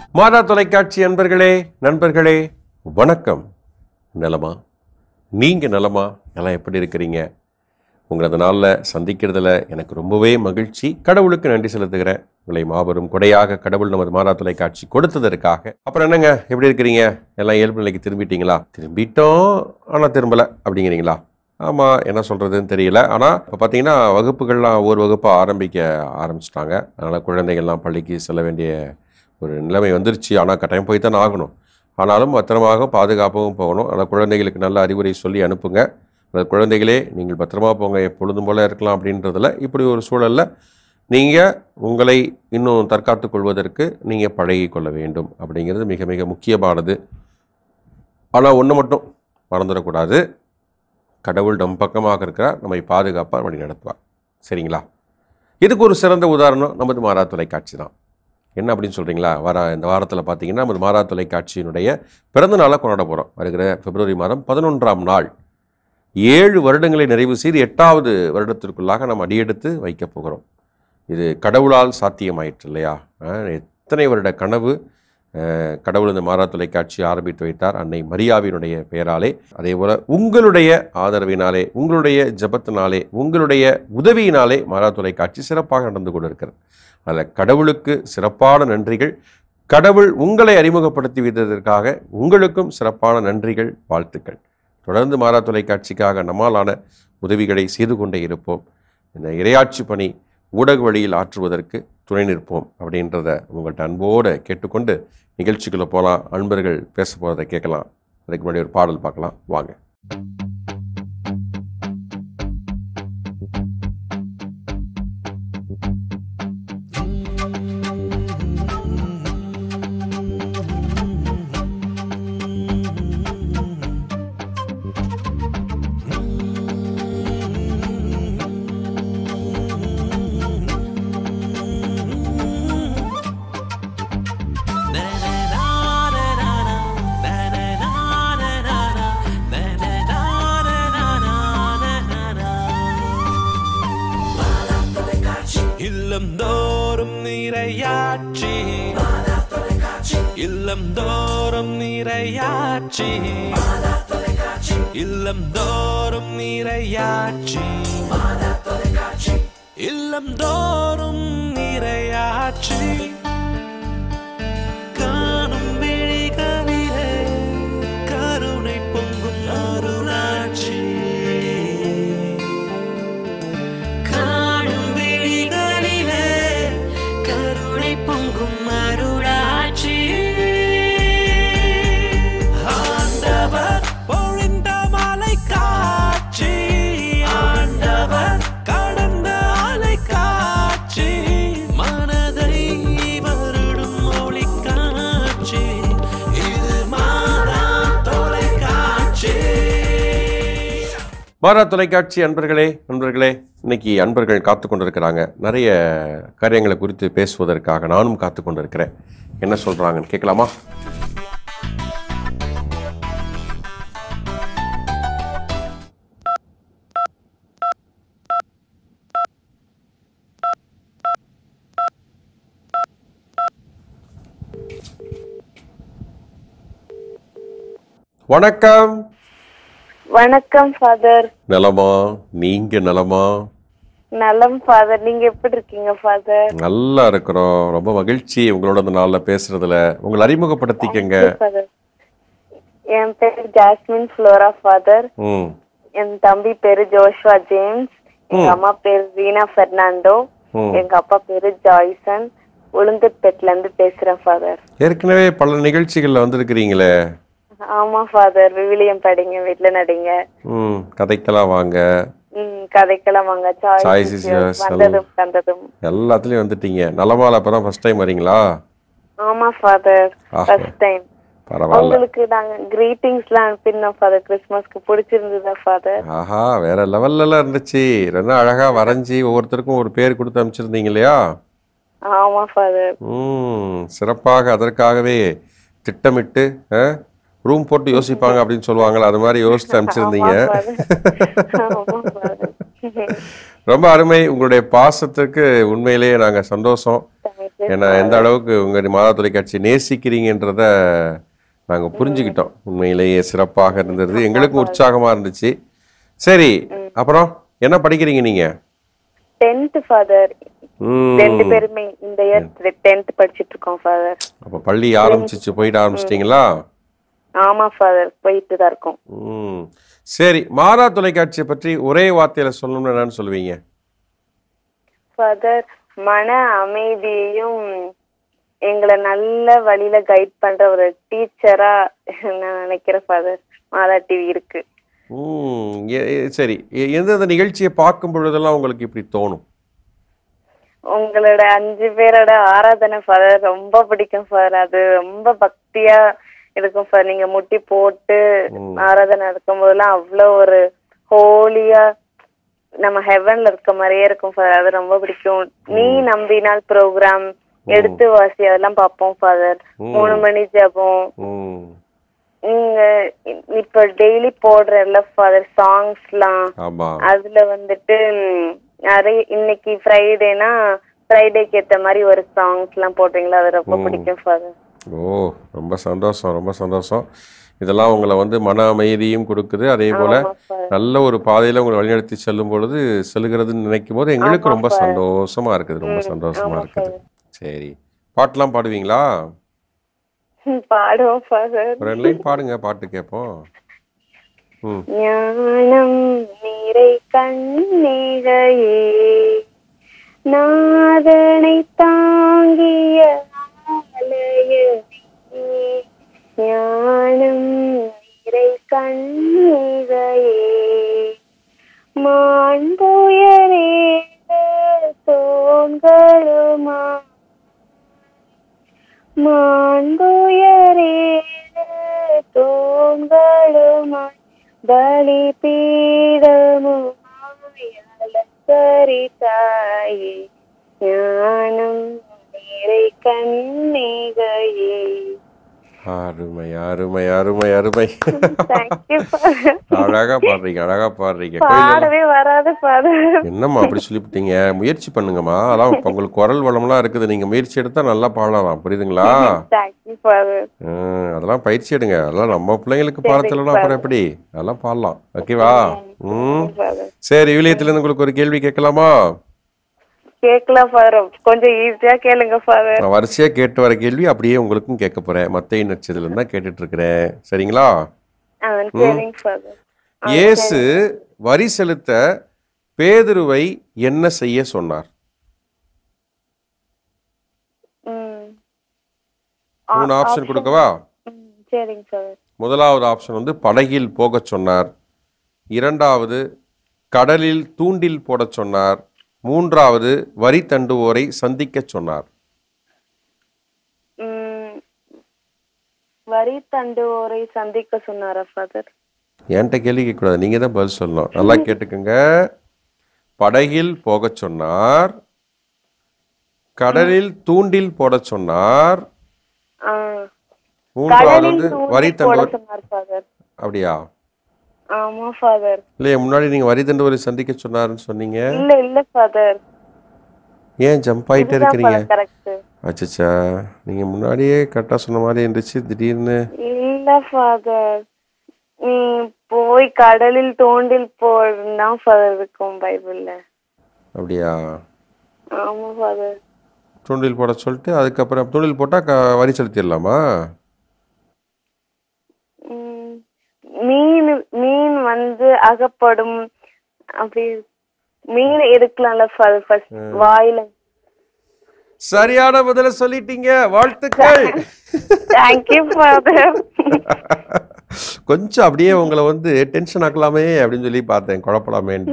மாதா தொலைக்காட்சி அன்பர்களே நண்பர்களே வணக்கம் நலமா நீங்க நலமா எல்லாம் எப்படி இருக்கிறீங்க உங்களை அந்த நாளில் சந்திக்கிறதுல எனக்கு ரொம்பவே மகிழ்ச்சி கடவுளுக்கு நன்றி செலுத்துகிறேன் உங்களை மாபெரும் கொடையாக கடவுள் நமது மாதா தொலைக்காட்சி கொடுத்ததற்காக அப்புறம் என்னங்க எப்படி இருக்கிறீங்க எல்லாம் இயல்பு நிலைக்கு திரும்பிட்டீங்களா திரும்பிட்டோம் ஆனால் திரும்பலை அப்படிங்கிறீங்களா ஆமாம் என்ன சொல்கிறதுன்னு தெரியல ஆனால் இப்போ பார்த்தீங்கன்னா வகுப்புகள்லாம் ஒவ்வொரு வகுப்பாக ஆரம்பிக்க ஆரம்பிச்சிட்டாங்க அதனால் குழந்தைகள்லாம் பள்ளிக்கு செல்ல வேண்டிய ஒரு நிலைமை வந்துருச்சு ஆனால் கட்டாயம் போய் தானே ஆகணும் ஆனாலும் பத்திரமாக பாதுகாப்பாகவும் போகணும் அதனால் குழந்தைகளுக்கு நல்ல அறிவுரை சொல்லி அனுப்புங்க அந்த குழந்தைகளே நீங்கள் பத்திரமா போங்க எப்பொழுதும் போல இருக்கலாம் அப்படின்றதுல இப்படி ஒரு சூழலில் நீங்கள் உங்களை இன்னும் தற்காத்துக் கொள்வதற்கு நீங்கள் பழகி கொள்ள வேண்டும் அப்படிங்கிறது மிக மிக முக்கியமானது ஆனால் ஒன்று மட்டும் மறந்துடக்கூடாது கடவுள் நம் பக்கமாக இருக்கிறார் நம்மை பாதுகாப்பார் வழி நடத்துவார் சரிங்களா இதுக்கு ஒரு சிறந்த உதாரணம் நமது மாறா தொலைக்காட்சி தான் என்ன அப்படின்னு சொல்கிறீங்களா வர இந்த வாரத்தில் பார்த்தீங்கன்னா நமது மாறா தொலைக்காட்சியினுடைய பிறந்த நாளை கொண்டாட போகிறோம் வருகிற பிப்ரவரி மாதம் பதினொன்றாம் நாள் ஏழு வருடங்களை நிறைவு செய்து எட்டாவது வருடத்திற்குள்ளாக நாம் அடியெடுத்து வைக்கப் போகிறோம் இது கடவுளால் சாத்தியமாயிற்று இல்லையா அஹ், எத்தனை வருட கனவு அஹ், கடவுள் இந்த மாறா தொலைக்காட்சி ஆரம்பித்து வைத்தார் அன்னை மரியாவினுடைய பெயராலே அதே போல் உங்களுடைய ஆதரவினாலே உங்களுடைய ஜெபத்தினாலே உங்களுடைய உதவியினாலே மாறா தொலைக்காட்சி சிறப்பாக நடந்து கொண்டிருக்கிறது அதில் கடவுளுக்கு சிறப்பான நன்றிகள் கடவுள் உங்களை அறிமுகப்படுத்தி வைத்ததற்காக உங்களுக்கும் சிறப்பான நன்றிகள் வாழ்த்துக்கள் தொடர்ந்து மாறா தொலைக்காட்சிக்காக நம்மாலான உதவிகளை செய்து கொண்டே இருப்போம் இந்த இரையாட்சி பணி ஊடக வழியில் ஆற்றுவதற்கு துணை நிற்போம் அப்படின்றத உங்கள்கிட்ட அன்போடு கேட்டுக்கொண்டு நிகழ்ச்சிக்குள்ளே போகலாம் அன்பர்கள் பேச போகிறத கேட்கலாம் அதுக்கு முன்னாடி ஒரு பாடல் பார்க்கலாம் வாங்க இல்லம் தோறும் நிறையாட்சி இல்லம் தோறும் நிறையாட்சி இல்லம் தோறும் நிறையாட்சி இல்லம் தோறும் நிறையாட்சி காணும் விழிகளிலே கருணை பொங்கும் அருளாட்சி காணும் விழிகளிலே கருணை பொங்கும் அருளாட்சி ஆண்டவர் பொழிந்த மலை காட்சி ஆண்டவர் கடந்த அலை காட்சி மனதை வருடும் ஒளி காட்சி இது மாதா தொலைக்காட்சி மாறா தொலைக்காட்சி அன்பர்களே நண்பர்களே இன்னைக்கு அன்பர்கள் காத்து கொண்டிருக்கிறாங்க நிறைய காரியங்களை குறித்து பேசுவதற்காக நானும் காத்து கொண்டிருக்கிறேன் என்ன சொல்றாங்கன்னு கேட்கலாமா வணக்கம் வணக்கம் ஃபாதர் நலமா நீங்க நலமா நலம் ஃபாதர் நீங்க எப்படி இருக்கீங்க ஃபாதர் நல்லா இருக்கிறோம் ரொம்ப மகிழ்ச்சி உங்களோட இந்த நாள்ல பேசுறதுல உங்களை அறிமுகப்படுத்திக்கங்க ஃபாதர் என் பேர் ஜாஸ்மின் ஃப்ளோரா ஃபாதர் ம் என் தம்பி பேரு ஜோஷ்வா ஜேம்ஸ் எங்க அம்மா பேரு ரீனா பெர்னாண்டோ ம். எங்க அப்பா பேரு ஜாய்சன் உளுந்தூர்பேட்ல இருந்து பேசுறேன் ஃபாதர் ஏற்கனவே பல நிகழ்ச்சிகள்ல வந்திருக்கிறீங்களே ஆமா ஃபாதர் விவிலியம் படிங்க வீட்ல நடிங்க ம் கதைக்கெல்லாம் வாங்க ம் கதைக்கெல்லாம் வாங்க Choice சாய்ஸ் is yours. வந்ததும் வந்ததும் எல்லாத்துலயும் வந்துட்டீங்க நலமால அப்பதான் ஃபர்ஸ்ட் டைம் வரீங்களா ஆமா ஃபாதர் ஆஹா. ஃபர்ஸ்ட் டைம் பரவாயில்ல உங்களுக்கு நாங்க கிரீட்டிங்ஸ் எல்லாம் அனுப்பினோம் ஃபாதர் கிறிஸ்மஸ்க்கு பிடிச்சிருந்ததா ஃபாதர் ஆஹா வேற லெவல்ல எல்லாம் இருந்துச்சு ரொம்ப அழகா வரைஞ்சி ஒவ்வொருத்தருக்கும் ஒரு பேர் கொடுத்து அனுப்பிச்சிருந்தீங்க இல்லையா ஆமா ஃபாதர் ம் சிறப்பாக அதற்காகவே திட்டமிட்டு ரூம் போட்டு யோசிப்பாங்க அப்படின்னு சொல்லுவாங்கல்ல அது மாதிரி யோசித்து அனுப்பிச்சிருந்தீங்க ஆமா ஃபாதர் ரொம்ப அருமை உங்களுடைய பாசத்துக்கு உண்மையிலேயே நாங்க சந்தோஷம் ஏன்னா எந்த அளவுக்கு உங்க மாதா தொலைக்காட்சி நேசிக்கிறீங்கன்றத நாங்க புரிஞ்சுக்கிட்டோம் உண்மையிலேயே சிறப்பாக இருந்தது எங்களுக்கும் உற்சாகமா இருந்துச்சு சரி அப்புறம் என்ன படிக்கிறீங்க நீங்க டென்த் ஃபாதர் ம், ரெண்டு பேருமே இந்த இயர் டென்த் படிச்சிட்டு இருக்கோம் ஃபாதர் அப்ப பள்ளி ஆரம்பிச்சிச்சு போயிட்டு ஆரம்பிச்சிட்டீங்களா ஆமா ஃபாதர் போயிட்டு தான் இருக்கோம் ம் சரி மாதா தொலைக்காட்சியை பற்றி ஒரே வார்த்தையில சொல்லணும்னு என்னன்னு சொல்லுவீங்க ஃபாதர் மன அமைதியையும் எங்களை நல்ல வழியில கைட் பண்ற ஒரு டீச்சரா நான் நினைக்கிறேன் ஃபாதர் மாதா டிவி இருக்கு ம் எ- எ- சரி எ- எந்தெந்த நிகழ்ச்சியை பார்க்கும் பொழுதெல்லாம் உங்களுக்கு இப்படி தோணும் உங்களோட அஞ்சு பேரோட ஆராதனை ஃபாதர் ரொம்ப பிடிக்கும் ஃபாதர் அது ரொம்ப பக்தியா இருக்கும் ஃபாதர் நீங்க முட்டி போட்டு ஆராதனை நடக்கும் போதெல்லாம் அவ்வளவு ஒரு ஹோலியா நம்ம ஹெவன்ல இருக்க மாதிரியே இருக்கும் ஃபாதர் அது ரொம்ப பிடிக்கும் நீ நம்பினால் ப்ரோக்ராம் எடுத்து வாசி அதெல்லாம் பார்ப்போம் ஃபாதர் மூணு மணி ஜெபம் ம் நீங்க இப்ப டெய்லி போடுறல ஃபாதர் சாங்ஸ்லாம் ஆமா அதுல வந்துட்டு ம், நிறைய இன்னைக்கு ஃப்ரைடேனா ஃப்ரைடேக்கு ஏத்த மாதிரி ஒரு சாங்ஸ் எல்லாம் போட்டீங்களா அது ரொம்ப பிடிக்கும் ஃபாதர் ஓ ரொம்ப சந்தோஷம் ரொம்ப சந்தோஷம் இதெல்லாம் உங்களை வந்து மன அமைதியும் கொடுக்குது அதே போல நல்ல ஒரு பாதையில உங்களை வழிநடத்தி செல்லும் பொழுது செல்கிறதுன்னு நினைக்கும் போது எங்களுக்கு ரொம்ப சந்தோஷமா இருக்குது ரொம்ப சந்தோஷமா இருக்குது சரி பாட்டெல்லாம் பாடுவீங்களா பாடுவோம் ஃபாதர் ஒரு ரெண்டு லைன் பாடுங்க பாட்டு கேட்போம் ம் ஞானம் நிறை கண்ணிகையே நாதனை தாங்கிய ஆலயமே ஞானம் நிறை கண்ணிகையே மாண்புயரே தோன்களுமா மாண்புயரே தோன்களுமாய் பலி பீடமுரித்தாயே ஞானம் நிறை கண்ணிகையே அருமை அருமை அருமை அருமை தேங்க்யூ அழகா பாடுறீங்க அழகா பாடுறீங்க கோயில்ல பாடவே வராது ஃபாதர் என்னம்மா அப்படி சொல்லிவிட்டீங்க முயற்சி பண்ணுங்கம்மா அதான் இப்ப உங்களுக்கு குரல் வளம்லாம் இருக்குது நீங்க முயற்சி எடுத்தா நல்லா பாடலாம் புரியுதுங்களா தேங்க்யூ ஃபாதர் ஹம், அதெல்லாம் பயிற்சி எடுங்க அதெல்லாம் நம்ம பிள்ளைங்களுக்கு பாடத்துலன்னா அப்புறம் எப்படி அதெல்லாம் பாடலாம் ஓகேவா ம் ஃபாதர் சரி விவிலியத்துல உங்களுக்கு ஒரு கேள்வி கேட்கலாமா கேட்கலாம் ஃபாதர் கொஞ்சம் ஈஸியா கேளுங்க ஃபாதர் நான் வரிசையா கேட்டு வர கேள்வி அப்படியே உங்களுக்கும் கேட்க போறேன் மத்திய நட்சத்திரம் தான் கேட்டுட்டு இருக்கிறேன் சரிங்களா சரிங்க ஃபாதர் இயேசு வரி செலுத்த பேதுருவை என்ன செய்ய சொன்னார் ம் மூணு ஆப்ஷன் கொடுக்கவா ம், சரிங்க ஃபாதர் முதலாவது ஆப்ஷன் வந்து படகில் போகச் சொன்னார் இரண்டாவது கடலில் தூண்டில் போடச் சொன்னார் மூன்றாவது வரி தண்டுவோரை சந்திக்கச் சொன்னார் ம், வரி தண்டுவோரை சந்திக்க சொன்னாரா ஃபாதர் என்கிட்ட கேள்வி கேட்கக்கூடாது நீங்க தான் பதில் சொல்லணும் நல்லா கேட்டுக்கோங்க படகில் போகச் சொன்னார் கடலில் தூண்டில் போடச் சொன்னார் ஆ மூன்றாவது கடலில் வந்து தூண்டில் வரி போட தண்டுவோர் சொன்னார் ஃபாதர் அப்படியா ஆமா ஃபாதர் இல்லையா முன்னாடி நீங்க வரி தண்டுவோரை சந்திக்க சொன்னாருன்னு சொன்னீங்க இல்ல இல்ல ஃபாதர் ஏன் ஜம்ப் ஆயிட்டே இருக்கிறீங்க கரெக்ட் அச்சச்சா நீங்க முன்னாடியே கரெக்டா சொன்ன மாதிரி இருந்துச்சு திடீர்னு இல்ல ஃபாதர் நீ போய் கடலில் தோண்டில் போடுனா ஃபாதர் இருக்கும் பைபிள்ல அப்படியா ஆமா ஃபாதர் தூண்டில் போட சொல்லிட்டு அதுக்கப்புறம் தூண்டில் போட்டா க வரி செலுத்திடலாமா ம், மீன் மீன் வந்து அகப்படும் அப்படி மீன் எடுக்கலாம்ல ஃபர்ஸ்ட் வாயில சரியான பதில சொல்லிட்டீங்க வாழ்த்துக்கள் தேங்க்யூ ஃபாதர் கொஞ்சம் அப்படியே உங்களை வந்து டென்ஷன் ஆக்கலாமே அப்படின்னு சொல்லி பார்த்தேன் குழப்பலாமேன்னு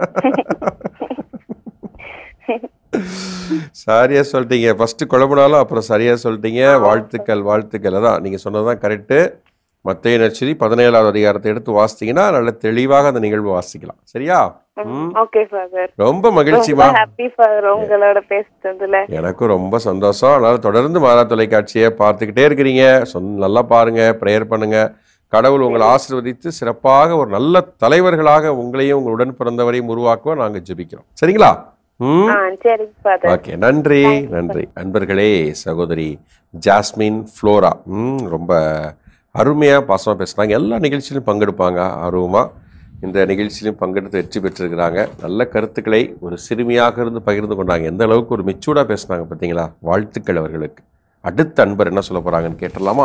சரியா சொல்லிட்டீங்க ஃபர்ஸ்ட் குழப்பினாலும் அப்புறம் சரியா சொல்லிட்டீங்க வாழ்த்துக்கள் வாழ்த்துக்கள் அதான் நீங்க சொன்னதுதான் கரெக்டு மத்திய நச்சரி பதினேழாவது அதிகாரத்தை எடுத்து வாசித்தீங்கன்னா நல்ல தெளிவாக அந்த நிகழ்வு வாசிக்கலாம் சரியா ம். ஓகே ஃபாதர் ரொம்ப மகிழ்ச்சிமா ரொம்ப ஹாப்பி ஃபாதர் உங்களோட பேசுறதுல எனக்கும் ரொம்ப சந்தோஷம் அதனால தொடர்ந்து மாதா தொலைக்காட்சியை பார்த்துக்கிட்டே இருக்கிறீங்க சொந்த நல்லா பாருங்க ப்ரேயர் பண்ணுங்க கடவுள் உங்களை ஆசீர்வதித்து சிறப்பாக ஒரு நல்ல தலைவர்களாக உங்களையும் உங்கள் உடன் பிறந்தவரையும் உருவாக்குவ நாங்கள் ஜெபிக்கிறோம் சரிங்களா ம் ஆ சரிங்க ஃபாதர் ஓகே நன்றி நன்றி அன்பர்களே சகோதரி ஜாஸ்மின் ஃப்ளோரா ம் ரொம்ப அருமையாக பாசமாக பேசுனாங்க எல்லா நிகழ்ச்சியிலும் பங்கெடுப்பாங்க ஆர்வமாக இந்த நிகழ்ச்சியிலும் பங்கெடுத்து வெற்றி பெற்றிருக்கிறாங்க நல்ல கருத்துக்களை ஒரு சிறுமியாக இருந்து பகிர்ந்து கொண்டாங்க எந்த அளவுக்கு ஒரு மெச்சூர்டாக பேசுனாங்க பார்த்தீங்களா வாழ்த்துக்கள் அவர்களுக்கு அடுத்த அன்பர் என்ன சொல்ல போகிறாங்கன்னு கேட்டலாமா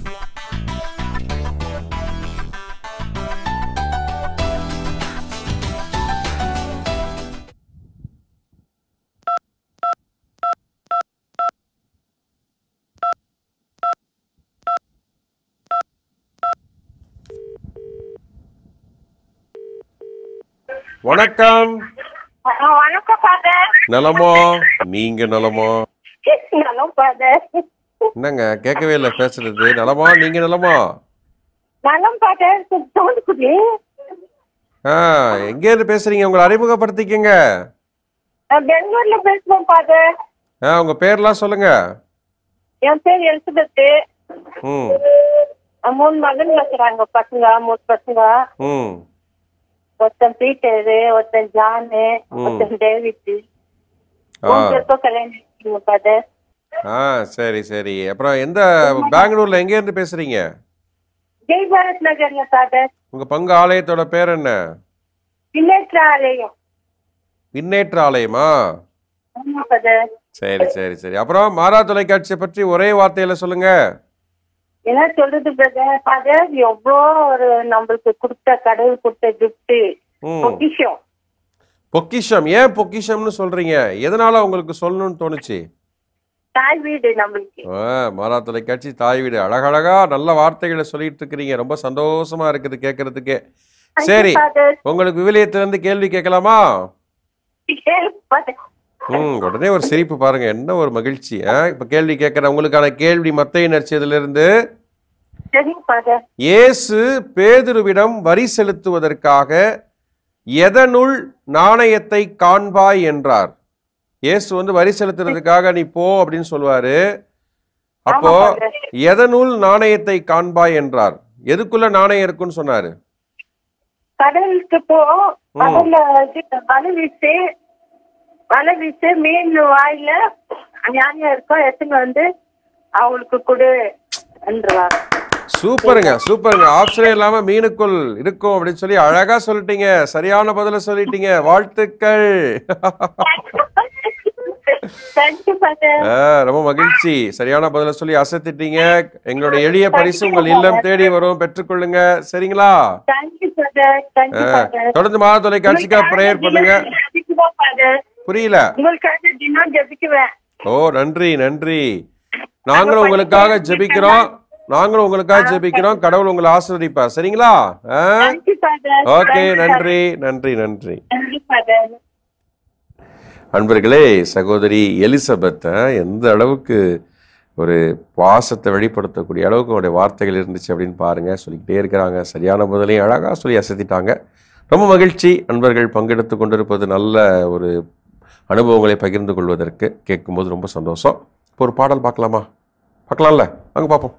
வணக்கம் வணக்கம் ஃபாதர் நலமா நீங்க நலமா நலம் ஃபாதர் என்னங்க கேட்கவே இல்லை பேசுறது நலமா நீங்க நலமா நலம் ஃபாதர் தோணுக்குடி ஆ எங்க இருந்து பேசுறீங்க உங்களை அறிமுகப்படுத்திக்கங்க பெங்களூர்ல பேசுவோம் ஃபாதர் ஆ உங்க பேர்லாம் சொல்லுங்க என் பேர் எலிசபெத் ம் மூணு மகன் இருக்கிறாங்க பசங்க மூணு பசங்க ம் ஒருத்தன் பீட்டரு ஒருத்தன் ஜானு ஒருத்தன் டேவிட் ஆ மூணு பேருக்கும் கல்யாணம் ஆயிடுச்சுங்க ஃபாதர் ஆ சரி சரி அப்புறம் எந்த பெங்களூர்ல எங்க இருந்து பேசுறீங்க ஜெய் பாரத் நகர்ல ஃபாதர் உங்க பங்கு ஆலயத்தோட பேர் என்ன பின்னேற்ற ஆலயம் விண்ணேற்ற ஆலயமா ஆமா ஃபாதர் சரி சரி சரி அப்புறம் மாறா தொலைக்காட்சியை பற்றி ஒரே வார்த்தையில சொல்லுங்க என்ன சொல்றது பிரதர் ஃபாதர் எவ்வளோ ஒரு நம்மளுக்கு கொடுத்த கடவுள் கொடுத்த கிஃப்ட் ம் பொக்கிஷம் பொக்கிஷம் ஏன் பொக்கிஷம்னு சொல்றீங்க எதனால உங்களுக்கு சொல்லணும்னு தோணுச்சு தாய் வீடு நம்மளுக்கு ஆ, மாறா தொலைக்காட்சி தாய் வீடு அழகழகா நல்ல வார்த்தைகளை சொல்லிட்டு இருக்கிறீங்க ரொம்ப சந்தோஷமா இருக்குது கேட்கறதுக்கே சரி ஃபாதர் உங்களுக்கு விவிலியத்துல இருந்து கேள்வி கேட்கலாமா ஃபாதர் ம் உடனே ஒரு சிரிப்பு பாருங்க என்ன ஒரு மகிழ்ச்சி ஆ? இப்ப கேள்வி கேட்கிற உங்களுக்கான கேள்வி மத்தைய நடிச்சதுல இருந்து சரிங்க ஃபாதர் இயேசு பேதுருவிடம் வரி செலுத்துவதற்காக எதனுள் நாணயத்தை காண்பாய் என்றார் இயேசு வந்து வரி செலுத்துறதுக்காக நீ போ அப்படின்னு சொல்லுவாரு அப்போ எதனுள் நாணயத்தை காண்பாய் என்றார் எதுக்குள்ள நாணயம் இருக்குன்னு சொன்னாரு கடலுக்கு போ கடல்ல இது வலை வீசு வலை வீசு மீன் வாயில ஞானியா இருக்கும் எடுத்துன்னு வந்து அவங்களுக்கு கொடு என்றுவாங்க சூப்பருங்க சூப்பருங்க ஆப்ஷனே இல்லாம மீனுக்குள் இருக்கும் அப்படின்னு சொல்லி அழகா சொல்லிட்டீங்க சரியான பதில சொல்லிட்டீங்க வாழ்த்துக்கள் தேங்க்யூ ஃபாதர் ஆ, ரொம்ப மகிழ்ச்சி சரியான பதில சொல்லி அசத்திட்டீங்க எங்களுடைய எளிய பரிசு உங்கள் இல்லம் தேடி வரும் பெற்றுக்கொள்ளுங்க சரிங்களா தேங்க்யூ ஃபாதர் தேங்க்யூ ஆ, ஃபாதர் தொடர்ந்து மாத தொலைக்காட்சிக்கா பிரேயர் பண்ணுங்க ஃபாதர் புரியல உங்களுக்காக தினம் ஜெபிக்குவேன் ஓ நன்றி நன்றி நாங்களும் உங்களுக்காக ஜெபிக்கிறோம் நாங்களும் உங்களுக்காக ஜெபிக்கிறோம் கடவுள் உங்களை ஆசீர்வதிப்பார் சரிங்களா தேங்க்யூ ஃபாதர் ஓகே நன்றி நன்றி நன்றி தேங்க்யூ ஃபாதர் அன்பர்களே சகோதரி எலிசபெத் அஹ், எந்த அளவுக்கு ஒரு பாசத்தை வெளிப்படுத்தக்கூடிய அளவுக்கு அவருடைய வார்த்தைகள் இருந்துச்சு அப்படின்னு பாருங்க சொல்லிக்கிட்டே இருக்கிறாங்க சரியான பதிலையும் அழகாக சொல்லி அசத்திட்டாங்க ரொம்ப மகிழ்ச்சி அன்பர்கள் பங்கெடுத்து கொண்டிருப்பது நல்ல ஒரு அனுபவங்களை பகிர்ந்து கொள்வதற்கு கேட்கும்போது ரொம்ப சந்தோஷம் இப்போ ஒரு பாடல் பார்க்கலாமா பார்க்கலாம்ல வாங்க பார்ப்போம்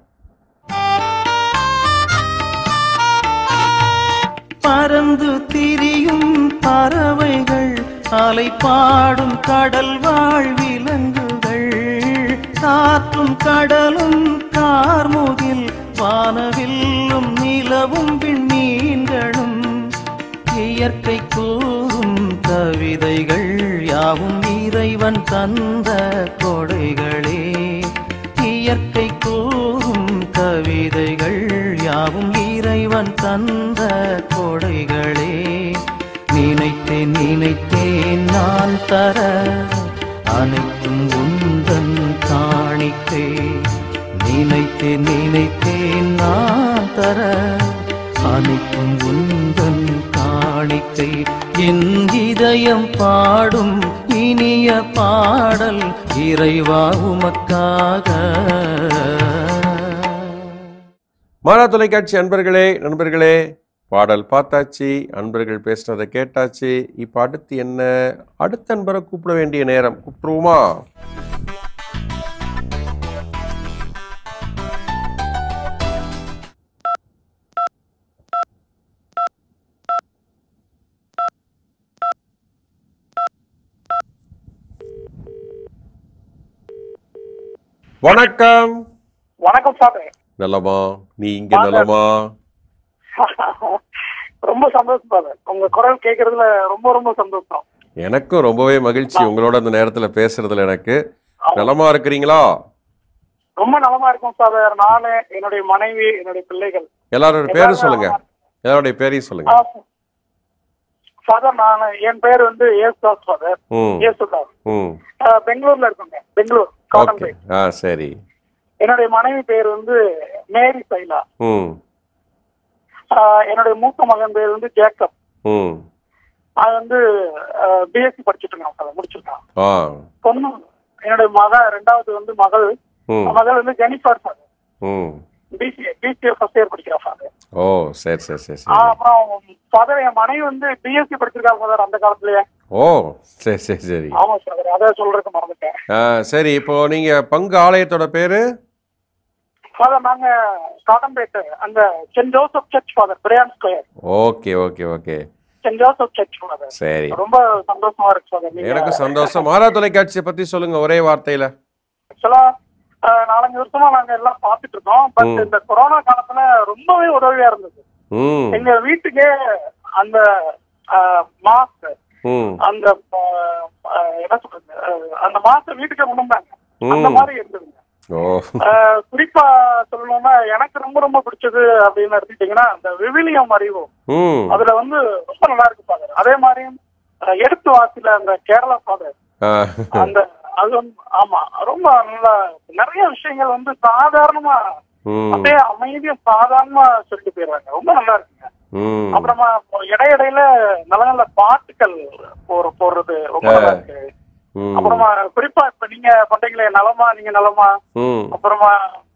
பறந்து திரியும் பறவைகள் அலை பாடும் கடல் வாழ் விலங்குகள் காற்றும் கடலும் கார்முகில் வானவில்லும் நிலவும் விண்மீன்களும் இயற்கை கூறும் கவிதைகள் யாவும் இறைவன் தந்த கொடைகளே இயற்கை கூறும் கவிதைகள் யாவும் இறைவன் தந்த கொடைகளே நினைத்தேன் நினைத்தேன் நான் தர அனைத்தும் உந்தன் காணிக்கை நினைத்தேன் நினைத்தேன் நான் தர அனைத்தும் உந்தன் காணிக்கை என் இதயம் பாடும் இனிய பாடல் இறைவா உமக்காக மாலா தொலைக்காட்சி அன்பர்களே நண்பர்களே பாடல் பார்த்தாச்சு அன்பர்கள் பேசுனதை கேட்டாச்சு இப்போ அடுத்து என்ன அடுத்த அன்பரை கூப்பிட வேண்டிய நேரம் கூப்பிட்டுருவோமா வணக்கம் வணக்கம் சாமி நலமா நீங்க நலமா ரொம்ப சந்தோஷம் சாமி உங்க குரல் கேட்கறதுல ரொம்ப ரொம்ப சந்தோஷம் எனக்கும் ரொம்பவே மகிழ்ச்சி உங்களோட அந்த நேரத்துல பேசுறதுல எனக்கு நலமா இருக்கிறீங்களா ரொம்ப நலமா இருக்கும் சார் நானு என்னுடைய மனைவி என்னுடைய பிள்ளைகள் எல்லாரோட பேரும் சொல்லுங்க எல்லாருடைய பேரையும் சொல்லுங்க ஃபாதர் நான் என் பேர் வந்து ஏசுதாஸ் ஃபாதர் ம் ஏசுதாஸ் ம் ஆஹ் பெங்களூர்ல இருக்கோங்க பெங்களூர் காட்டன் ஓகே பேட் ஆ சரி என்னுடைய மனைவி பேர் வந்து மேரி சைலா ம் ஆஹ் என்னுடைய மூத்த மகன் பேர் வந்து ஜேக்கப் ம் அது வந்து பிஎஸ்சி படிச்சுட்டு இருக்கான் சார் முடிச்சிருக்கான் ஆ பொண்ணு என்னுடைய மக ரெண்டாவது வந்து மகள் ம் மகள் வந்து ஜெனிஃபர் சார் ம் பிசிஏ பிசிஏ ஃபர்ஸ்ட் இயர் படிக்கிறா ஃபாதர் ஓ சரி சரி சரி சரி அப்புறம் ஃபாதர் என் மனைவி வந்து பிஎஸ்சி படிச்சிருக்கா ஃபாதர் அந்த காலத்துலயே ஓ சரி சரி சரி ஆமா ஃபாதர் அதை சொல்றதுக்கு மறந்துட்டேன் ஆ சரி இப்போ நீங்க பங்கு ஆலயத்தோட பேரு ஃபாதர் நாங்க காட்டம்பேட்டு அந்த Saint Joseph Church father Brian square okay okay okay Saint Joseph Church father சரி ரொம்ப சந்தோஷமா இருக்கு ஃபாதர் நீங்க எனக்கு சந்தோஷம் மாறா தொலைக்காட்சியை பத்தி சொல்லுங்க ஒரே வார்த்தையில ஆக்சுவலா நாலஞ்சு வருஷமா நாங்க எல்லாம் பாத்துட்டு இருக்கோம் பட் ம். இந்த கொரோனா காலத்துல ரொம்பவே உதவியா இருந்தது ம் எங்க வீட்டுக்கே அந்த மாஸ்க் ம் அந்த ஆஹ், ஆஹ், என்ன சொல்றது ஆஹ், அந்த மாசம் வீட்டுக்கு கொண்டு வந்தாங்க அந்த ம். மாதிரி இருந்ததுங்க ஓ ஆஹ், குறிப்பா சொல்லணும்னா எனக்கு ரொம்ப ரொம்ப பிடிச்சது அப்படின்னு எடுத்துக்கிட்டீங்கன்னா அந்த விவிலியம் அறிவும் ம் அதுல வந்து ரொம்ப நல்லா இருக்கு ஃபாதர் அதே மாதிரி ஆஹ், எடுத்து வாசில அந்த கேரளா ஃபாதர் ஆ அந்த அது வந்து ஆமா ரொம்ப நல்லா நிறைய விஷயங்கள் வந்து சாதாரணமா ம் அப்படியே அமைதியா சாதாரணமா சொல்லிட்டு போயிடுறாங்க ரொம்ப நல்லா இருக்குங்க ம் அப்புறமா இடையிடையில நல்ல நல்ல பாட்டுகள் போற போடுறது ரொம்ப நல்லா இருக்கு ம் அப்புறமா குறிப்பா இப்ப நீங்க பண்றீங்களே நலமா நீங்க நலமா ம் அப்புறமா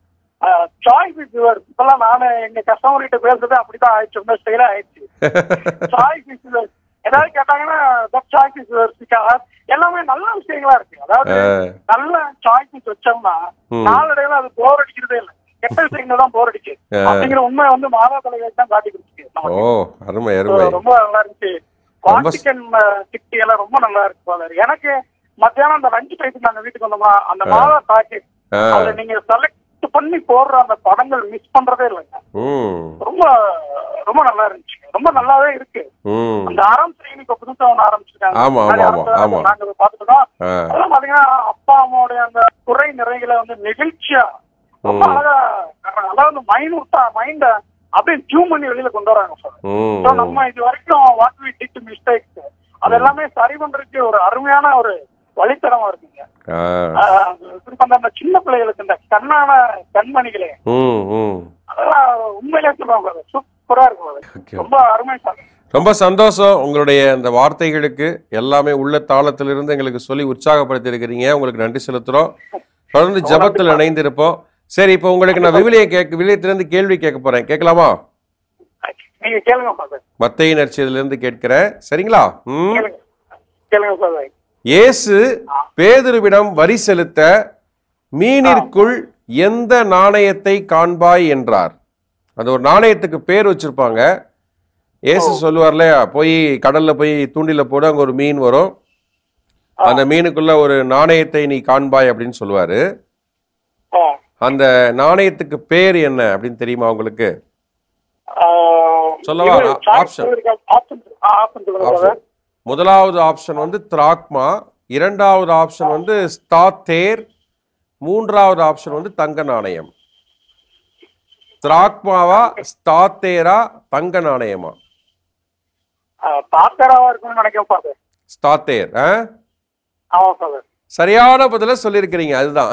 சாய்ஸ் இஸ் யுவர் இப்பெல்லாம் நானு எங்க கஸ்டமர் கிட்ட பேசுறது அப்படிதான் ஆயிடுச்சு ரொம்ப ஸ்டைலா ஆயிடுச்சு சாய்ஸ் இஸ் யுவர் ஏதாவது கேட்டாங்கன்னா தட் சாய்ஸ் இஸ் யுவர் எல்லாமே நல்ல விஷயங்களா இருக்கு அதாவது நல்ல சாய்ஸஸ் வச்சோம்னா ம். நாளடைவுல அது போர் அடிக்கிறதே இல்லை கெட்ட விஷயங்கள் தான் போர் அடிக்கு ஆ. அப்படிங்கிற உண்மை வந்து மாதா தலைவர் தான் காட்டி கொடுத்துருக்கு நமக்கு. ஓ அருமை அருமை ரொம்ப நல்லா இருந்துச்சு ரொம்ப ச- வாட்டிக்கன் கிட்டி எல்லாம் ரொம்ப நல்லா இருக்கு ஃபாதர் எனக்கு மத்தியானம் அந்த லஞ்ச் டைத்துக்கு நாங்க வீட்டுக்கு வந்தோமா அந்த மாதா பாக்கெட் ஆ அதுல நீங்க செலக்ட் பண்ணி போடுற அந்த படங்கள் மிஸ் பண்றதே இல்லைங்க ம் ரொம்ப ரொம்ப நல்லா இருந்துச்சு ரொம்ப நல்லாவே இருக்கு ம் அந்த ஆரம் ஸ்ரீனி இப்ப புதுசா ஒண்ணு ஆரம்பிச்சிருக்காங்க ஆமா, ஆமா, முன்னாடி ஆமா, ஆரம்பிச்சது ஆமா. நாங்க அதை பார்த்துட்டோம் ஆ அதெல்லாம் பாத்தீங்கன்னா அப்பா அம்மாவுடைய அந்த குறை நிறைகளை வந்து நெகிழ்ச்சியா ரொம்ப ம். அழகா அதாவது மைனூட்டா மைண்ட அப்படியே டியூன் பண்ணி வெளியில கொண்டு வராங்க சார் ம் So, நம்ம இது வரைக்கும் வாட் வி டிட் மிஸ்டேக்ஸ் அது எல்லாமே சரி பண்றதுக்கு ஒரு அருமையான ஒரு வழித்தடமா இருக்குங்க ஆ ஆஹ் குறிப்பா அந்த சின்ன பிள்ளைகளுக்கு இந்த கண்ணான கண்மணிகளே ம் ம் அதெல்லாம் உண்மையிலே சொல்லுவாங்க சூப்பரா இருக்கும் அது. ஓகே ரொம்ப அருமை சார் ரொம்ப சந்தோஷம் உங்களுடைய அந்த வார்த்தைகளுக்கு எல்லாமே உள்ள தாளத்திலிருந்து எங்களுக்கு சொல்லி உற்சாகப்படுத்தி இருக்கிறீங்க உங்களுக்கு நன்றி செலுத்துறோம் தொடர்ந்து ஜபத்தில் இணைந்திருப்போம் சரி இப்போ உங்களுக்கு நான் விவிலியம் கேட்க விவிலியத்திலிருந்து கேள்வி கேட்க போறேன் கேட்கலாமா நீங்க கேளுங்க ஃபாதர் மத்தையின் நற்செய்தியிலிருந்து கேட்கிறேன் சரிங்களா ம் கேளுங்க கேளுங்க ஃபாதர் இயேசு பேதுருவிடம் வரி செலுத்த மீனிற்குள் எந்த நாணயத்தை காண்பாய் என்றார் அந்த ஒரு நாணயத்துக்கு பேர் வச்சிருப்பாங்க இயேசு சொல்லுவார் இல்லையா போய் கடல்ல போய் தூண்டில போடு அங்க ஒரு மீன் வரும் அந்த மீனுக்குள்ள ஒரு நாணயத்தை நீ காண்பாய் அப்படின்னு சொல்லுவாரு ஆ. அந்த நாணயத்துக்கு பேர் என்ன அப்படின்னு தெரியுமா உங்களுக்கு ஆஹ் சொல்லவா? இது ஆ- choice option. இருக்கா? option ஆ, option சொல்லுங்க Option. brother. முதலாவது ஆப்ஷன் வந்து திராக்மா இரண்டாவது ஆப்ஷன் வந்து ஸ்தாத்தேர் மூன்றாவது ஆப்ஷன் வந்து தங்க நாணயம் திராக்மாவா ஸ்தாத்தேரா தங்க நாணயமா ஆஹ் தாத்தராவா இருக்கும்னு நினைக்கிறேன் ஃபாதர் ஸ்தாத்தேர் ஆ? ஆமா ஃபாதர் சரியான பதில சொல்லியிருக்கிறீங்க அதுதான்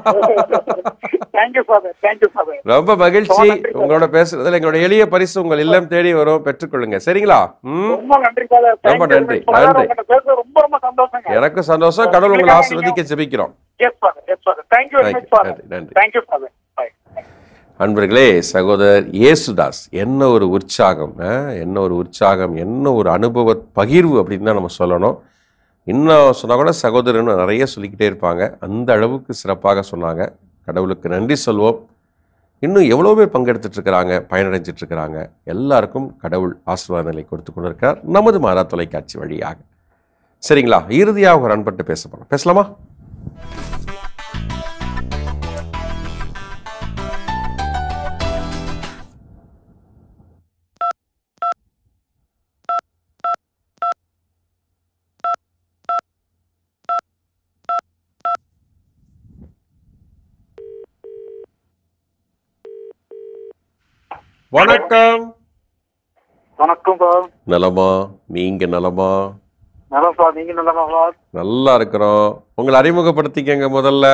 தேங்க்யூ ஃபாதர் தேங்க்யூ ஃபாதர் ரொம்ப மகிழ்ச்சி ரொம்ப நன்றி, sir. உங்களோட பேசுறதுல எங்களோட எளிய பரிசு உங்கள் இல்லம் தேடி வரும் பெற்றுக்கொள்ளுங்க சரிங்களா ம் ரொம்ப நன்றி ஃபாதர் ரொம்ப நன்றி, ஃபாதர் நன்றி. உங்கள்ட்ட பேச ரொம்ப ரொம்ப சந்தோஷங்க எனக்கு சந்தோஷம் கடவுள் உங்களை ஆசீர்வதிக்க ஜெபிக்கிறோம் yes father yes father thank you very Thank much you. Father நன்றி, நன்றி. தேங்க்யூ ஃபாதர் பை அன்பர்களே சகோதரர் இயேசுதாஸ் என்ன ஒரு உற்சாகம் ஆ? என்ன ஒரு உற்சாகம் என்ன ஒரு அனுபவ பகிர்வு அப்படின்னு தான் நம்ம சொல்லணும் இன்னும் சொன்னால் கூட சகோதரர் இன்னும் நிறைய சொல்லிக்கிட்டே இருப்பாங்க அந்த அளவுக்கு சிறப்பாக சொன்னாங்க கடவுளுக்கு நன்றி சொல்வோம் இன்னும் எவ்வளோ பேர் பங்கெடுத்துட்டு இருக்கிறாங்க பயனடைஞ்சிட்டு இருக்கிறாங்க எல்லாருக்கும் கடவுள் ஆசீர்வாதங்களை கொடுத்து கொண்டிருக்கிறார் நமது மாதா தொலைக்காட்சி வழியாக சரிங்களா இறுதியாக ஒரு அன்பட்டு பேச போகிறோம் பேசலாமா வணக்கம் வணக்கம் சார் நலமா நீங்க நலமா நல்லா சார் நீங்க நல்லா சார் நல்லா இருக்கிறோம் உங்களை அறிமுகப்படுத்திக்கங்க முதல்ல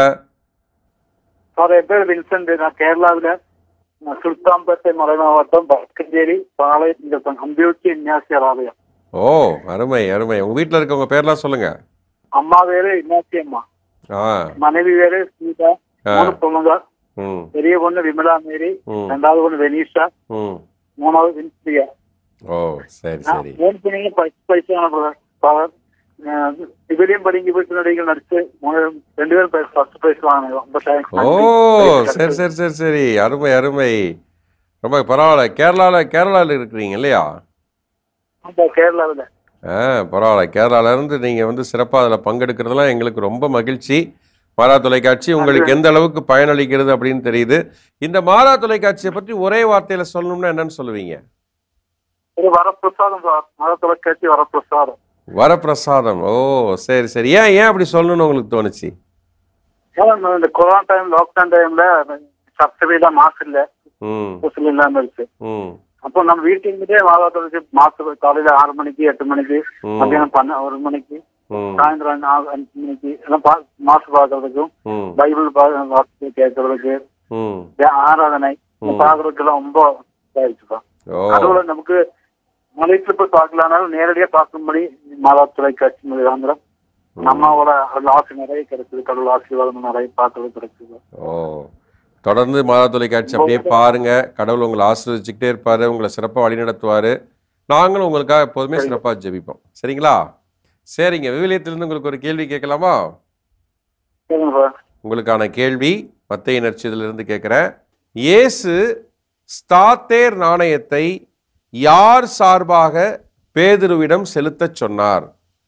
சார் என் பேர் வின்சென்ட் நான் கேரளாவில் சுல்தான்பேட்டை மலை மாவட்டம் பக்கஞ்சேரி பாளையம் அம்பியூச்சி இன்னாசியர் ஆலயம் ஓ அருமை அருமை உங்க வீட்டில் இருக்கவங்க பேர்லாம் சொல்லுங்க அம்மா பேரு இன்னாசி அம்மா ஆ மனைவி பேரு சீதா ஆ. மூணு பொண்ணுங்க ம் பெரிய பொண்ணு விமலா மேரி ம் ரெண்டாவது பொண்ணு வெனீஷா ம் மூணாவது வின்சியா ஓ சரி நான் சரி மூணு பொண்ணுங்க பைசா பைசா பவர் இவரையும் படிங்க வீட்டு நடிகை நடிச்சு மூணு ரெண்டு பேரும் ஃபர்ஸ்ட் பிரைஸ் வாங்கினேன் ரொம்ப தேங்க்ஸ் ஓ சரி சரி சரி சரி அருமை அருமை ரொம்ப பரவாயில்ல கேரளாவில் கேரளாவில் இருக்கிறீங்க இல்லையா கேரளாவில் ஆ பரவாயில்ல கேரளால இருந்து நீங்கள் வந்து சிறப்பாக அதில் பங்கெடுக்கிறதுலாம் எங்களுக்கு ரொம்ப மகிழ்ச்சி மாறா தொலைக்காட்சி உங்களுக்கு எந்த அளவுக்கு பயனளிக்கிறது அப்படின்னு தெரியுது இந்த மாறா தொலைக்காட்சியை பற்றி ஒரே வார்த்தையில் சொல்லணும்னா என்னன்னு சொல்லுவீங்க ஒரு வரப்பிரசாதம் சார் மத தொலைக்காட்சி வரப்பிரசாதம் வரப்பிரசாதம் ஓ சரி சரி ஏன் ஏன் அப்படி சொல்லணும்னு உங்களுக்கு தோணுச்சு ஏன்னா இந்த- இந்த கொரோனா டைம் லாக்டவுன் டைம்ல சப்சிடில மாசு இல்ல ம் ஊசல் இல்லாம இருக்கு ம் அப்போ நம்ம வீட்டுக்கு இருந்துட்டே மாதா தொலைச்சி மாசு காலையில ஆறு மணிக்கு எட்டு மணிக்கு ம். மத்தியானம் பண்ண ஒரு மணிக்கு ம் சாயந்தரம் நாலு அஞ்சு மணிக்கு எல்லாம் பா- மாசு பார்க்கறதுக்கும் ம் பைபிள் பா- வாசிச்சு கேட்கறதுக்கு ம் தே- ஆராதனை பார்க்கறதுக்கு எல்லாம் ரொம்ப இதாயிருச்சுப்பா ஓ அதுல நமக்கு மலைக்கு போய் பார்க்கலாம்னாலும் நேரடியா பார்க்கும்படி மாதா தொலைக்காட்சி முகாந்திரம் நம்மளோட அருள் ஆசை நிறைய கிடைக்குது கடவுள் ஆசீர்வாதம் நிறைய பார்க்கறது கிடைக்குது ஓ தொடர்ந்து மாதா தொலைக்காட்சி அப்படியே பாருங்க கடவுள் உங்களை ஆசீர்வதிச்சுக்கிட்டே இருப்பாரு உங்களை சிறப்பாக வழிநடத்துவாரு நாங்களும் உங்களுக்காக எப்போதுமே சிறப்பாக ஜெபிப்போம் சரிங்களா சரிங்க விவிலியத்திலிருந்து உங்களுக்கு ஒரு கேள்வி கேட்கலாமா சரிங்க சார் உங்களுக்கான கேள்வி மத்திய நற்செய்தியிலிருந்து கேட்குறேன் இயேசு ஸ்தாத்தேர் நாணயத்தை யார் சார்பாக பேதுருவிடம் செலுத்தச் சொன்னார்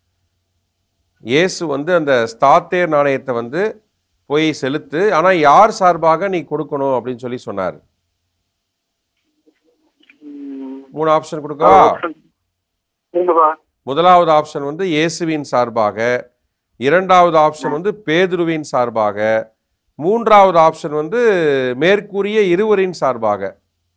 இயேசு வந்து அந்த ஸ்தாத்தேர் நாணயத்தை வந்து போய் செலுத்து ஆனா யார் சார்பாக நீ கொடுக்கணும் அப்படின்னு சொல்லி சொன்னார் மூணு ஆப்ஷன் கொடுக்கவா சரிங்க சார் முதலாவது ஆப்ஷன் வந்து இயேசுவின் சார்பாக இரண்டாவது ஆப்ஷன் வந்து பேதுருவின் சார்பாக மூன்றாவது ஆப்ஷன் வந்து மேற்கூறிய இருவரின் சார்பாக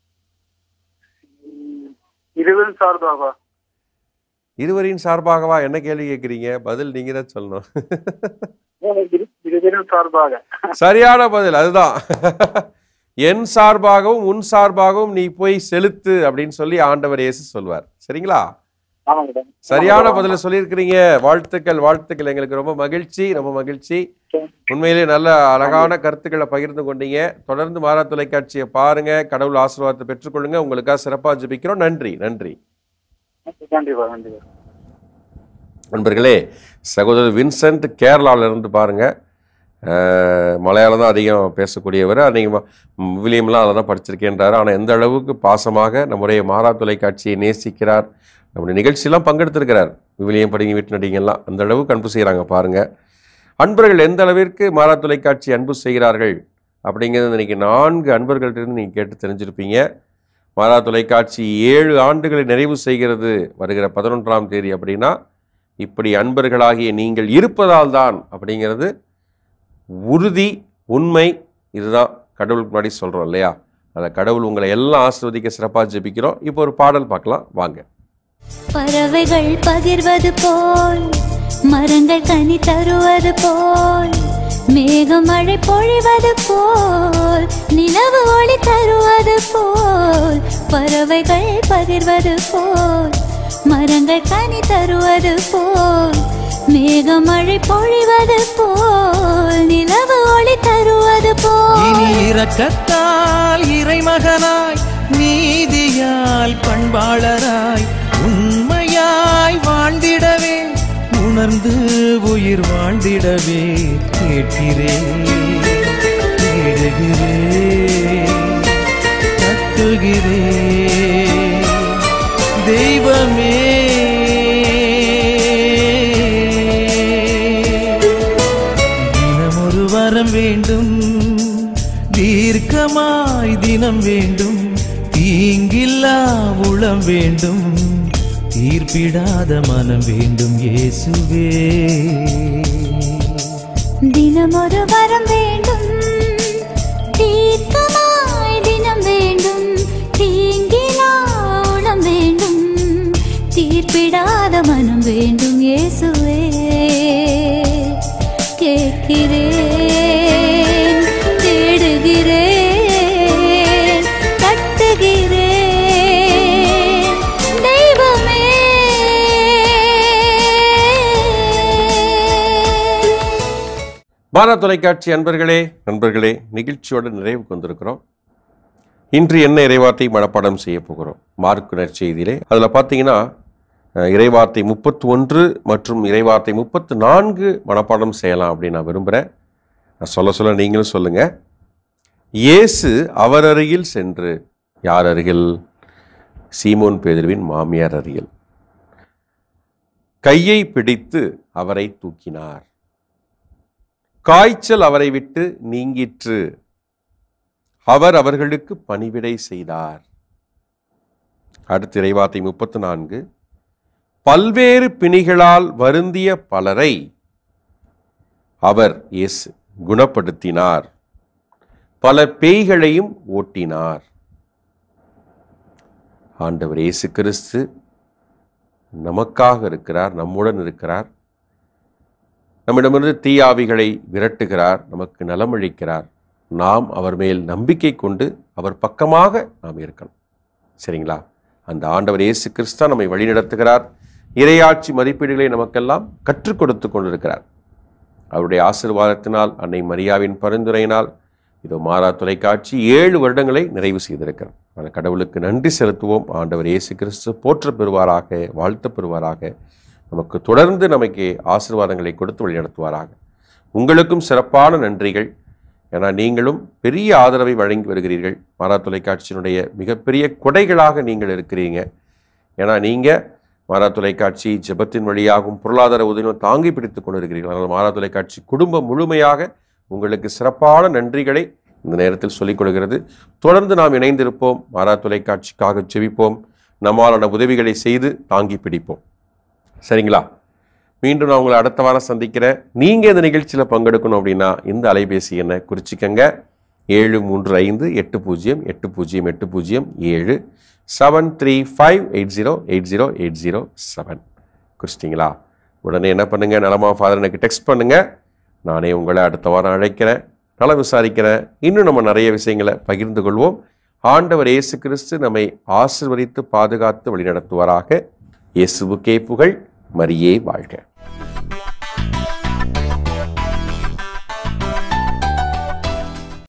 இருவரும் சார்பாவா இருவரின் சார்பாகவா என்ன கேள்வி கேட்குறீங்க பதில் நீங்க தான் சொல்லணும் இரு- இருவரும் சார்பாக சரியான பதில் அதுதான் என் சார்பாகவும் உன் சார்பாகவும் நீ போய் செலுத்து அப்படின்னு சொல்லி ஆண்டவர் இயேசு சொல்வார் சரிங்களா ஆமாங்க சார். சரியான பதில சொல்லியிருக்கிறீங்க வாழ்த்துக்கள் வாழ்த்துக்கள் எங்களுக்கு ரொம்ப மகிழ்ச்சி ரொம்ப மகிழ்ச்சி உண்மையிலே நல்ல அழகான கருத்துக்களை பகிர்ந்து கொண்டீங்க தொடர்ந்து மாறா தொலைக்காட்சியை பாருங்க கடவுள் ஆசீர்வாதத்தை பெற்றுக்கொள்ளுங்க உங்களுக்காக சிறப்பாக ஜெபிக்கிறோம் நன்றி நன்றி கண்டிப்பா கண்டிப்பா நண்பர்களே சகோதரர் வின்சென்ட் கேரளாவில் இருந்து பாருங்க அஹ், மலையாளம் தான் அதிகம் பேசக்கூடியவர் அதிகமாக வில்லியம்லாம் அதை தான் படிச்சிருக்கேன்றாரு ஆனால் எந்த அளவுக்கு பாசமாக நம்முடைய மாறா தொலைக்காட்சியை நேசிக்கிறார் நம்முடைய நிகழ்ச்சியெல்லாம் பங்கெடுத்திருக்கிறார் விவிலியம் படிங்க வீட்டு நடிகெல்லாம் அந்த அளவுக்கு அன்பு செய்கிறாங்க பாருங்க அன்பர்கள் எந்த அளவிற்கு மாறா தொலைக்காட்சி அன்பு செய்கிறார்கள் அப்படிங்கிறது இன்னைக்கு நான்கு அன்பர்கள்ட்டிருந்து நீங்கள் கேட்டு தெரிஞ்சிருப்பீங்க மாறா தொலைக்காட்சி ஏழு ஆண்டுகளை நிறைவு செய்கிறது வருகிற பதினொன்றாம் தேதி அப்படின்னா இப்படி அன்பர்களாகிய நீங்கள் இருப்பதால் தான் அப்படிங்கிறது உறுதி உண்மை இதுதான் கடவுளுக்கு முன்னாடி சொல்கிறோம் இல்லையா அந்த கடவுள் உங்களை எல்லாம் ஆசிர்வதிக்க சிறப்பாக ஜெபிக்கிறோம் இப்போ ஒரு பாடல் பார்க்கலாம் வாங்க பறவைகள் பகிர்வது போல் மரங்கள் கனி தருவது போல் மேகம் மழை பொழிவது போல் நிலவு ஒளி தருவது போல் பறவைகள் பகிர்வது போல் மரங்கள் கனி தருவது போல் மேகம் மழை பொழிவது போல் நிலவு ஒளி தருவது போல் இனி இரக்கத்தால் இறைமகனாய் நீதியால் பண்பாளராய் உண்மையாய் வாழ்ந்திடவே உணர்ந்து உயிர் வாழ்ந்திடவே கேட்கிறேன் தேடுகிறேன் தட்டுகிறேன் தெய்வமே தினம் ஒரு வரம் வேண்டும் தீர்க்கமாய் தினம் வேண்டும் தீங்கில்லா உளம் வேண்டும் தீர்ப்பிடாத மனம் வேண்டும் இயேசுவே தினமொரு வரம் வேண்டும் தீர்க்கமாய் தினம் வேண்டும் தீங்கி மனம் வேண்டும் இயேசுவே கேட்கிறேன் தேடுகிறேன் தட்டுகிறேன் தெய்வமே பாரா தொலைக்காட்சி அன்பர்களே நண்பர்களே நிகழ்ச்சியோட நிறைவுக்கு வந்திருக்கிறோம் இன்று என்ன இறைவார்த்தை மனப்பாடம் செய்ய போகிறோம் மார்க் நற்செய்தியிலே அதில் பார்த்தீங்கன்னா அஹ், இறைவார்த்தை முப்பத்தி ஒன்று மற்றும் இறைவார்த்தை முப்பத்து நான்கு மனப்பாடம் செய்யலாம் அப்படின்னு நான் விரும்புகிறேன் நான் சொல்ல சொல்ல நீங்களும் சொல்லுங்க இயேசு அவர் அருகில் சென்று யார் அருகில் சீமோன் பேதுருவின் மாமியார் அருகில் கையை பிடித்து அவரை தூக்கினார் காய்ச்சல் அவரை விட்டு நீங்கிற்று அவர் அவர்களுக்கு பணிவிடை செய்தார் அடுத்து இறைவார்த்தை முப்பத்து நான்கு பல்வேறு பிணிகளால் வருந்திய பலரை அவர் இயேசு குணப்படுத்தினார் பல பேய்களையும் ஓட்டினார் ஆண்டவர் இயேசு கிறிஸ்து நமக்காக இருக்கிறார் நம்முடன் இருக்கிறார் நம்மிடமிருந்து தீயாவிகளை விரட்டுகிறார் நமக்கு நலமளிக்கிறார் நாம் அவர் மேல் நம்பிக்கை கொண்டு அவர் பக்கமாக நாம் இருக்கணும் சரிங்களா அந்த ஆண்டவர் இயேசு கிறிஸ்தா நம்மை வழிநடத்துகிறார் இறையாட்சி மதிப்பீடுகளை நமக்கெல்லாம் கற்றுக் கொடுத்து கொண்டிருக்கிறார் அவருடைய ஆசீர்வாதத்தினால் அன்னை மரியாவின் பரிந்துரையினால் இதோ மாறா தொலைக்காட்சி ஏழு வருடங்களை நிறைவு செய்திருக்கிறார் அந்த கடவுளுக்கு நன்றி செலுத்துவோம் ஆண்டவர் இயேசு கிறிஸ்து போற்ற பெறுவாராக வாழ்த்த பெறுவாராக நமக்கு தொடர்ந்து நமக்கு ஆசீர்வாதங்களை கொடுத்து வழிநடத்துவாராக உங்களுக்கும் சிறப்பான நன்றிகள் ஏன்னா நீங்களும் பெரிய ஆதரவை வழங்கி வருகிறீர்கள் மாறா தொலைக்காட்சியினுடைய மிகப்பெரிய கொடைகளாக நீங்கள் இருக்கிறீங்க ஏன்னா நீங்கள் மாறா தொலைக்காட்சி ஜெபத்தின் வழியாகவும் பொருளாதார உதவியும் தாங்கி பிடித்துக் கொண்டிருக்கிறீர்கள் அதனால் மாறா தொலைக்காட்சி குடும்பம் முழுமையாக உங்களுக்கு சிறப்பான நன்றிகளை இந்த நேரத்தில் சொல்லிக் கொடுக்கிறது தொடர்ந்து நாம் இணைந்திருப்போம் மாறா தொலைக்காட்சிக்காக செவிப்போம் நம்மாலான உதவிகளை செய்து தாங்கி பிடிப்போம் சரிங்களா மீண்டும் நான் உங்களை அடுத்த வாரம் சந்திக்கிறேன் நீங்கள் இந்த நிகழ்ச்சியில் பங்கெடுக்கணும் அப்படின்னா இந்த அலைபேசி எண்ணை குறிச்சிக்கங்க ஏழு மூன்று ஐந்து எட்டு பூஜ்ஜியம் எட்டு பூஜ்ஜியம் எட்டு பூஜ்ஜியம் ஏழு seven three five eight zero eight zero eight zero seven குறிச்சிட்டிங்களா உடனே என்ன பண்ணுங்கள் நலமா ஃபாதர் எனக்கு டெக்ஸ்ட் பண்ணுங்கள் நானே உங்களை அடுத்த வாரம் அழைக்கிறேன் நலம் விசாரிக்கிறேன் இன்னும் நம்ம நிறைய விஷயங்களை பகிர்ந்து கொள்வோம் ஆண்டவர் இயேசு கிறிஸ்து நம்மை ஆசிர்வதித்து பாதுகாத்து வழிநடத்துவாராக இயேசுவுக்கே புகழ் மரியே வாழ்க